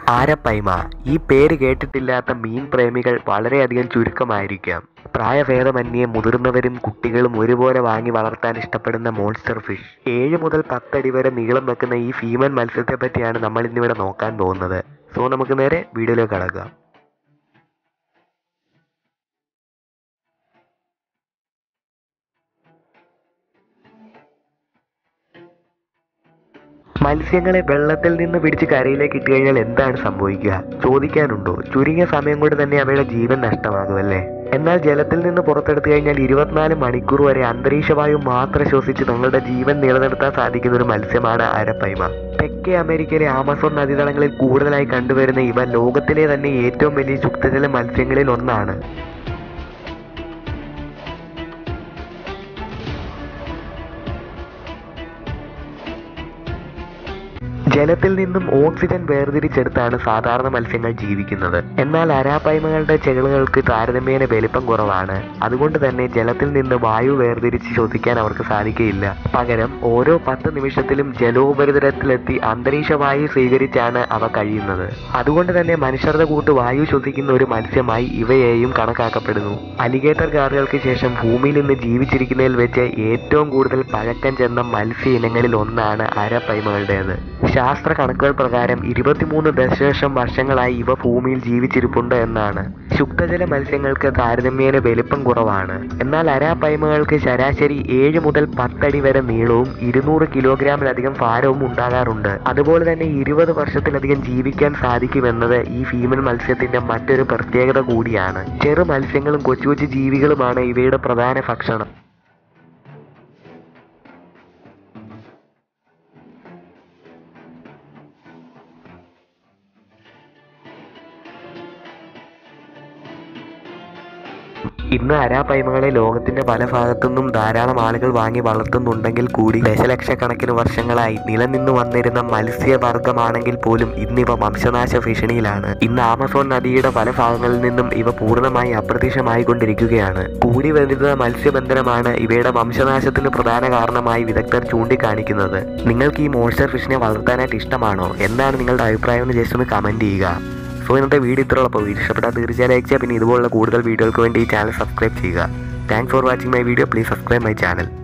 ആരപ്പൈമ ഈ പേര് കേട്ടിട്ടില്ലാത്ത മീൻ പ്രേമികൾ വളരെയധികം ചുരുക്കമായിരിക്കാം പ്രായഭേദമന്യേ മുതിർന്നവരും കുട്ടികളും ഒരുപോലെ വാങ്ങി വളർത്താൻ ഇഷ്ടപ്പെടുന്ന മോൺസ്റ്റർ ഫിഷ് ഏഴ് മുതൽ പത്തടി വരെ നീളം വെക്കുന്ന ഈ ഫീമൻ മത്സ്യത്തെ പറ്റിയാണ് നമ്മൾ ഇന്നിവിടെ നോക്കാൻ പോകുന്നത് സോ നമുക്ക് നേരെ വീഡിയോയിലേക്ക് കടക്കാം മത്സ്യങ്ങളെ വെള്ളത്തിൽ നിന്ന് പിടിച്ച് കരയിലേക്ക് ഇട്ട് കഴിഞ്ഞാൽ എന്താണ് സംഭവിക്കുക ചോദിക്കാനുണ്ടോ ചുരുങ്ങിയ സമയം കൊണ്ട് തന്നെ അവയുടെ ജീവൻ നഷ്ടമാകുമല്ലേ എന്നാൽ ജലത്തിൽ നിന്ന് പുറത്തെടുത്തു കഴിഞ്ഞാൽ ഇരുപത്തിനാല് മണിക്കൂർ വരെ അന്തരീക്ഷവായു മാത്രം ശ്വസിച്ച് തങ്ങളുടെ ജീവൻ നിലനിർത്താൻ സാധിക്കുന്ന ഒരു മത്സ്യമാണ് അരപ്പൈമ തെക്കേ അമേരിക്കയിലെ ആമസോൺ നദീതടങ്ങളിൽ കൂടുതലായി കണ്ടുവരുന്ന ഇവ ലോകത്തിലെ തന്നെ ഏറ്റവും വലിയ ശുദ്ധജല മത്സ്യങ്ങളിൽ ഒന്നാണ് ജലത്തിൽ നിന്നും ഓക്സിജൻ വേർതിരിച്ചെടുത്താണ് സാധാരണ മത്സ്യങ്ങൾ ജീവിക്കുന്നത് എന്നാൽ അരാപ്പൈമകളുടെ ചെകിളുകൾക്ക് താരതമ്യേന വലിപ്പം കുറവാണ് അതുകൊണ്ട് തന്നെ ജലത്തിൽ നിന്ന് വായു വേർതിരിച്ച് ശ്വസിക്കാൻ അവർക്ക് സാധിക്കുകയില്ല പകരം ഓരോ പത്ത് നിമിഷത്തിലും ജലോപരിതലത്തിലെത്തി അന്തരീക്ഷ വായു സ്വീകരിച്ചാണ് അവ കഴിയുന്നത് അതുകൊണ്ട് തന്നെ മനുഷ്യരുടെ കൂട്ട് വായു ശ്വസിക്കുന്ന ഒരു മത്സ്യമായി ഇവയെയും കണക്കാക്കപ്പെടുന്നു അലിഗേറ്റർ കാറുകൾക്ക് ശേഷം ഭൂമിയിൽ നിന്ന് ജീവിച്ചിരിക്കുന്നതിൽ വെച്ച് ഏറ്റവും കൂടുതൽ പഴക്കം ചെന്ന മത്സ്യ ഇനങ്ങളിൽ ഒന്നാണ് അരപ്പൈമകളുടേത് ശാസ്ത്ര കണക്കുകൾ പ്രകാരം ഇരുപത്തിമൂന്ന് ദശലക്ഷം വർഷങ്ങളായി ഇവ ഭൂമിയിൽ ജീവിച്ചിരിപ്പുണ്ട് എന്നാണ് ശുദ്ധജല മത്സ്യങ്ങൾക്ക് താരതമ്യേന വലിപ്പം കുറവാണ് എന്നാൽ അരാപ്പൈമകൾക്ക് ശരാശരി ഏഴ് മുതൽ പത്തടി വരെ നീളവും ഇരുന്നൂറ് കിലോഗ്രാമിലധികം ഭാരവും ഉണ്ടാകാറുണ്ട് അതുപോലെ തന്നെ ഇരുപത് വർഷത്തിലധികം ജീവിക്കാൻ സാധിക്കുമെന്നത് ഈ ഫീമൽ മത്സ്യത്തിന്റെ മറ്റൊരു പ്രത്യേകത കൂടിയാണ് ചെറു മത്സ്യങ്ങളും കൊച്ചു കൊച്ചു ജീവികളുമാണ് ഇവയുടെ പ്രധാന ഭക്ഷണം ഇന്ന് അരാപ്പൈമകളെ ലോകത്തിന്റെ പല ഭാഗത്തുനിന്നും ധാരാളം ആളുകൾ വാങ്ങി വളർത്തുന്നുണ്ടെങ്കിൽ കൂടി ദശലക്ഷക്കണക്കിന് വർഷങ്ങളായി നിലനിന്നു വന്നിരുന്ന മത്സ്യവർഗമാണെങ്കിൽ പോലും ഇന്നിവ വംശനാശ ഭീഷണിയിലാണ് ഇന്ന് ആമസോൺ നദിയുടെ പല ഭാഗങ്ങളിൽ നിന്നും ഇവ പൂർണ്ണമായി അപ്രത്യക്ഷമായിക്കൊണ്ടിരിക്കുകയാണ് കൂടി വരുന്ന മത്സ്യബന്ധനമാണ് ഇവയുടെ വംശനാശത്തിന് പ്രധാന കാരണമായി വിദഗ്ധർ ചൂണ്ടിക്കാണിക്കുന്നത് നിങ്ങൾക്ക് ഈ മോൺസ്റ്റർ ഫിഷിനെ വളർത്താനായിട്ട് ഇഷ്ടമാണോ എന്താണ് നിങ്ങളുടെ അഭിപ്രായം എന്ന് ജസ്റ്റ് ഒന്ന് കമന്റ് ചെയ്യുക സോ ഇന്നത്തെ വീഡിയോ ഇത്രയുള്ളപ്പോൾ വീഡിയോ ഇഷ്ടപ്പെട്ടാൽ തീർച്ചയായും ലൈക്ക് ചെയ്യുക പിന്നെ ഇതുപോലുള്ള കൂടുതൽ വീഡിയോകൾക്ക് വേണ്ടി ഈ ചാനൽ സബ്സ്ക്രൈബ് ചെയ്യുക thanks for watching my video please subscribe my channel